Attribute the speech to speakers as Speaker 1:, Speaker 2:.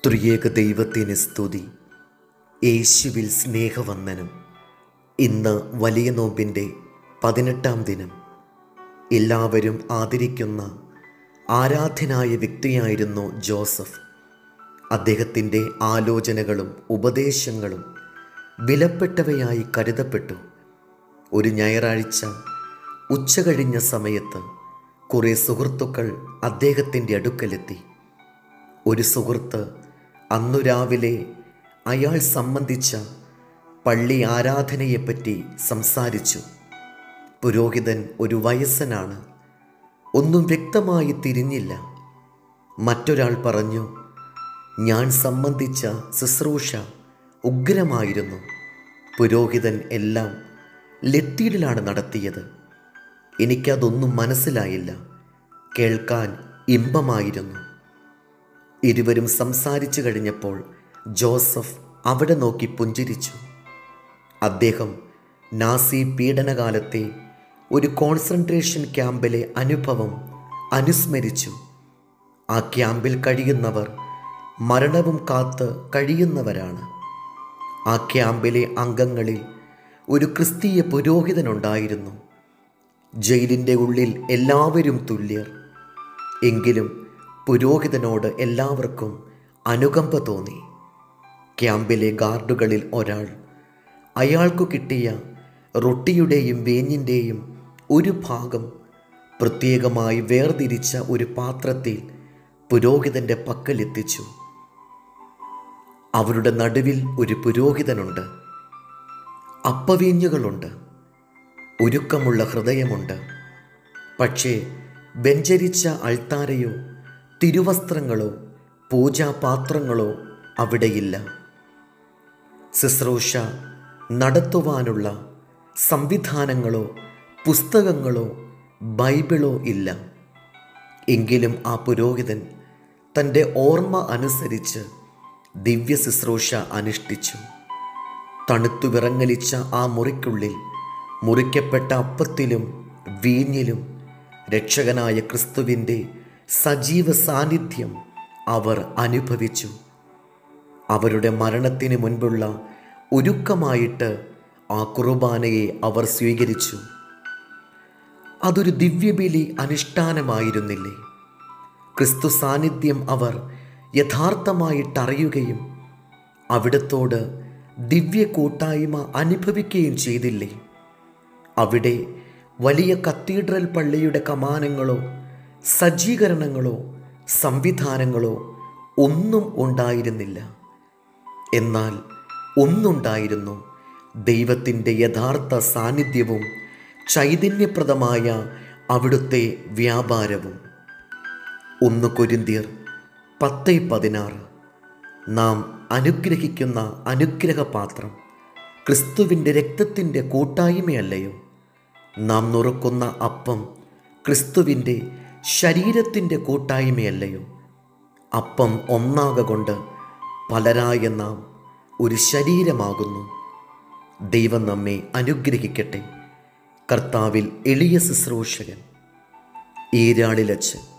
Speaker 1: ത്രിയേക ദൈവത്തിന് സ്തുതി യേശുവിൽ സ്നേഹവന്ദനം ഇന്ന് വലിയ നോമ്പിൻ്റെ പതിനെട്ടാം ദിനം എല്ലാവരും ആദരിക്കുന്ന ആരാധനായ വ്യക്തിയായിരുന്നു ജോസഫ് അദ്ദേഹത്തിൻ്റെ ആലോചനകളും ഉപദേശങ്ങളും വിലപ്പെട്ടവയായി കരുതപ്പെട്ടു ഒരു ഞായറാഴ്ച ഉച്ച കഴിഞ്ഞ സമയത്ത് കുറേ സുഹൃത്തുക്കൾ അദ്ദേഹത്തിൻ്റെ അടുക്കലെത്തി ഒരു സുഹൃത്ത് അന്നു രാവിലെ അയാൾ സംബന്ധിച്ച പള്ളി ആരാധനയെപ്പറ്റി സംസാരിച്ചു പുരോഹിതൻ ഒരു വയസ്സനാണ് ഒന്നും വ്യക്തമായി തിരിഞ്ഞില്ല മറ്റൊരാൾ പറഞ്ഞു ഞാൻ സംബന്ധിച്ച ശുശ്രൂഷ ഉഗ്രമായിരുന്നു പുരോഹിതൻ എല്ലാം ലത്തീനിലാണ് നടത്തിയത് എനിക്കതൊന്നും മനസ്സിലായില്ല കേൾക്കാൻ ഇമ്പമായിരുന്നു ഇരുവരും സംസാരിച്ചു കഴിഞ്ഞപ്പോൾ ജോസഫ് അവിടെ നോക്കി പുഞ്ചിരിച്ചു അദ്ദേഹം നാസി പീഡനകാലത്തെ ഒരു കോൺസെൻട്രേഷൻ ക്യാമ്പിലെ അനുഭവം അനുസ്മരിച്ചു ആ ക്യാമ്പിൽ കഴിയുന്നവർ മരണവും കാത്ത് കഴിയുന്നവരാണ് ആ ക്യാമ്പിലെ അംഗങ്ങളിൽ ഒരു ക്രിസ്തീയ പുരോഹിതനുണ്ടായിരുന്നു ജയിലിൻ്റെ ഉള്ളിൽ എല്ലാവരും തുല്യർ എങ്കിലും പുരോഹിതനോട് എല്ലാവർക്കും അനുകമ്പ തോന്നി ക്യാമ്പിലെ ഗാർഡുകളിൽ ഒരാൾ അയാൾക്കു കിട്ടിയ റൊട്ടിയുടെയും വേഞ്ഞിൻ്റെയും ഒരു ഭാഗം പ്രത്യേകമായി വേർതിരിച്ച ഒരു പാത്രത്തിൽ പുരോഹിതൻ്റെ പക്കലെത്തിച്ചു അവരുടെ നടുവിൽ ഒരു പുരോഹിതനുണ്ട് അപ്പവീഞ്ഞുകളുണ്ട് ഒരുക്കമുള്ള ഹൃദയമുണ്ട് പക്ഷേ ബെഞ്ചരിച്ച അൾത്താരയോ തിരുവസ്ത്രങ്ങളോ പൂജാപാത്രങ്ങളോ അവിടെയില്ല ശുശ്രൂഷ നടത്തുവാനുള്ള സംവിധാനങ്ങളോ പുസ്തകങ്ങളോ ബൈബിളോ ഇല്ല എങ്കിലും ആ പുരോഹിതൻ തൻ്റെ ഓർമ്മ അനുസരിച്ച് ദിവ്യ ശുശ്രൂഷ അനുഷ്ഠിച്ചു തണുത്തു വിറങ്ങലിച്ച ആ മുറിക്കുള്ളിൽ മുറിക്കപ്പെട്ട അപ്പത്തിലും വീഞ്ഞിലും രക്ഷകനായ ക്രിസ്തുവിൻ്റെ സജീവ സാന്നിധ്യം അവർ അനുഭവിച്ചു അവരുടെ മരണത്തിന് മുൻപുള്ള ഒരുക്കമായിട്ട് ആ കുർബാനയെ അവർ സ്വീകരിച്ചു അതൊരു ദിവ്യബലി അനുഷ്ഠാനമായിരുന്നില്ലേ ക്രിസ്തു സാന്നിധ്യം അവർ യഥാർത്ഥമായിട്ടറിയുകയും അവിടത്തോട് ദിവ്യ കൂട്ടായ്മ അനുഭവിക്കുകയും ചെയ്തില്ലേ അവിടെ വലിയ കത്തീഡ്രൽ പള്ളിയുടെ കമാനങ്ങളോ സജ്ജീകരണങ്ങളോ സംവിധാനങ്ങളോ ഒന്നും ഉണ്ടായിരുന്നില്ല എന്നാൽ ഒന്നുണ്ടായിരുന്നു ദൈവത്തിൻ്റെ യഥാർത്ഥ സാന്നിധ്യവും ചൈതന്യപ്രദമായ അവിടുത്തെ വ്യാപാരവും ഒന്ന് കൊരിന്തിയർ പത്ത് പതിനാറ് നാം അനുഗ്രഹിക്കുന്ന അനുഗ്രഹപാത്രം ക്രിസ്തുവിൻ്റെ രക്തത്തിൻ്റെ കൂട്ടായ്മയല്ലയോ നാം നുറുക്കുന്ന അപ്പം ക്രിസ്തുവിൻ്റെ ശരീരത്തിൻ്റെ കൂട്ടായ്മയല്ലയോ അപ്പം ഒന്നാകെ കൊണ്ട് പലരായ നാം ഒരു ശരീരമാകുന്നു ദൈവം നമ്മെ അനുഗ്രഹിക്കട്ടെ കർത്താവിൽ എളിയ ശുശ്രൂഷകൻ ഈരാളിലച്ച്